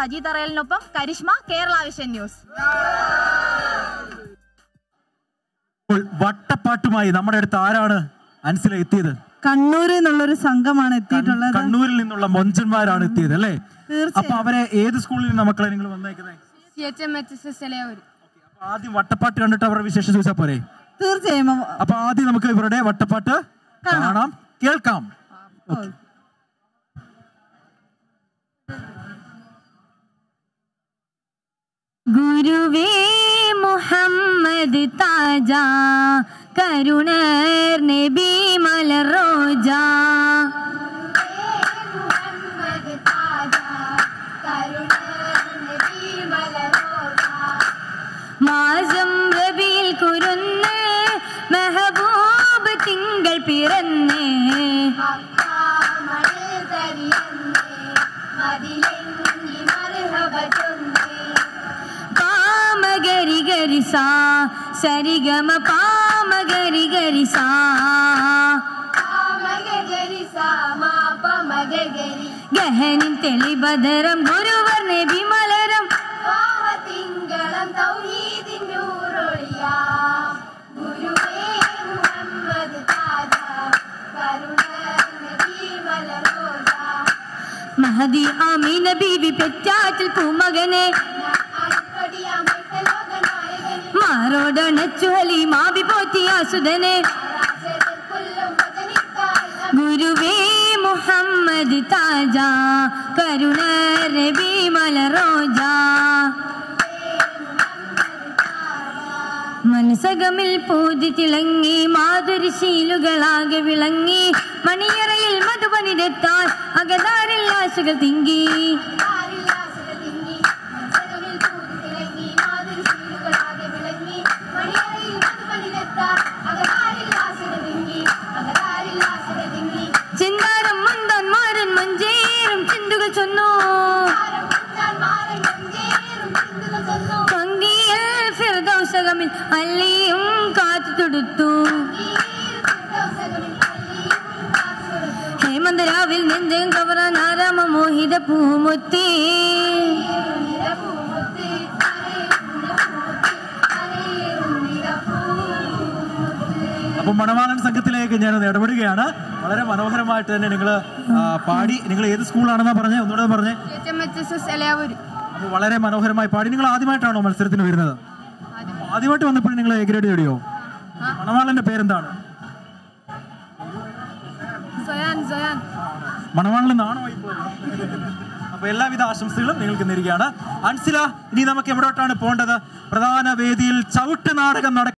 സജി തറയലിനൊപ്പം Karishma Kerala vision news ഇപ്പോൾ വട്ടപ്പാട്ടുമായി നമ്മുടെ അടുത്ത് ആരാണ് അൻസില എത്തിയത് കണ്ണൂരിൽ നിന്നുള്ളൊരു സംഘമാണ് എത്തിയിട്ടുള്ളത് കണ്ണൂരിൽ നിന്നുള്ള മൊഞ്ചന്മാരാണ് എത്തിയത് അല്ലേ തീർച്ചയായും. അപ്പൊ അവരെ ഏത് സ്കൂളിൽ നിന്ന് മക്കളെ നിങ്ങൾ വന്നേക്കുന്നത് C H M H S S Elayur അപ്പൊ ആദ്യം വട്ടപ്പാട്ട് കണ്ടിട്ട് അവരുടെ വിശേഷം ചോദിച്ചാൽ പോരെ തീർച്ചയായും അപ്പൊ ആദ്യം നമുക്ക് ഇവരുടെ വട്ടപ്പാട്ട് കാണാം കേൾക്കാം ഗുരുവേ മുഹമ്മദ് താജ കരുണർ നബി മലറോജ മാസം റബിയിൽ കുരുന്ന് മെഹബൂബ് തിങ്കൾ പിറന്ന് പാമഗരി ഗരിസാ സരിഗമ പാമഗരി ഗരിസാ ഗഹനിൻ തെളിബദരം ഗുരുവർ നബി മലരം തിങ്കളും തൗഹീദിന്നൂറൊളിയാ ഗുരുവേ മുഹമ്മദ് താജ കരുണ നബി മലരോജ മഹദി ആമീന ബീവി പെറ്റാറ്റിൽ പൂമകനെ അടിപ്പടിയാമേറ്റ ലോകനായകൻ മാറോടണച്ചു ഹലീമാബി പോറ്റിയ സുധനെ രാജത്തിൽ കൊല്ലും വചനിക്കാൽ ഗുരുവേ മുഹമ്മദ് താജ കരുണ നബി മലറോജ മനസകമിൽ പൂതി തിളങ്ങി മാധുരിശീലുകളാകെ വിളങ്ങി മണിയറയിൽ മധുപനിതെത്താൻ അകതാരിൽ ആശകൾ തിങ്കി ചിന്താരം മുന്താൻ മാരൻ മഞ്ചേറും ചിന്തുകൾ ചൊന്നു ഭംഗിയിൽ ഫിർദൗസകമിൽ അല്ലിയും കാത്തു തൊടുത്തു ഹേമന്തരാവിൽ നെഞ്ചം കവറാൻ ആരാമ മോഹിത പൂമുത്തി അപ്പൊ മണവാളൻ സംഘത്തിലേക്ക് ഞാൻ ഇടപെടുകയാണ് വളരെ മനോഹരമായിട്ട് തന്നെ നിങ്ങൾ പാടി നിങ്ങൾ ഏത് സ്കൂളാണെന്നാ പറഞ്ഞേ ഒന്നുകൂടെ പറഞ്ഞേ C H M H S S Elayavoor അപ്പൊ വളരെ മനോഹരമായി പാടി നിങ്ങൾ ആദ്യമായിട്ടാണോ മത്സരത്തിന് വരുന്നത് ആദ്യമായിട്ട് വന്നപ്പോഴും നിങ്ങൾ എ ഗ്രേഡ് നേടിയോ മണവാളന്റെ പേരെന്താണ് സൊയാൻ സൊയാൻ മണവാളിന് നാണോ അപ്പൊ എല്ലാവിധ ആശംസകളും നിങ്ങൾക്ക് നേരുകയാണ് അൻസില ഇനി നമുക്ക് എവിടോട്ടാണ് പോകേണ്ടത് പ്രധാന വേദിയിൽ ചവിട്ട് നാടകം നടക്കും